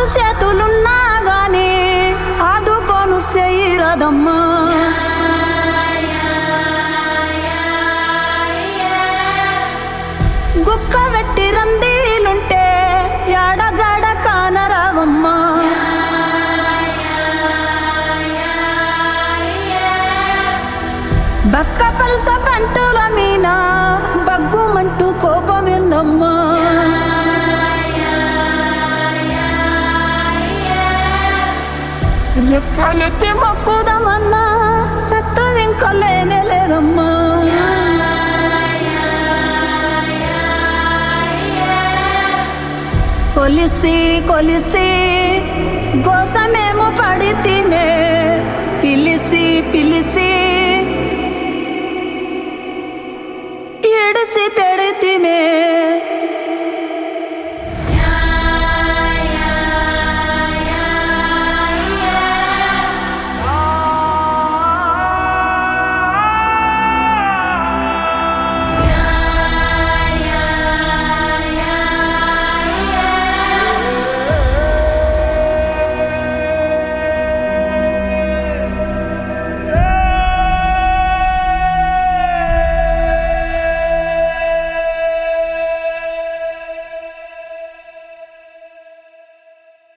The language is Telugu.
చేతులున్నా గాని ఆదుకోను చెయ్యరదమ్మా గుక్క వెట్టి రందీలుంటే యాడ జాడ కానరావమ్మా బక్క పలస పంటుల మీన బగ్గుమంటూ కోపమిందమ్మా రెక్కలెత్తి మొక్కుదమన్నా సత్తు ఇంకా లేనే లేదమ్మా కొలిసి కొలిసి గోసమేమో పడితేనే పిలిచి పిలిచి ఇడిసి పెడితిమే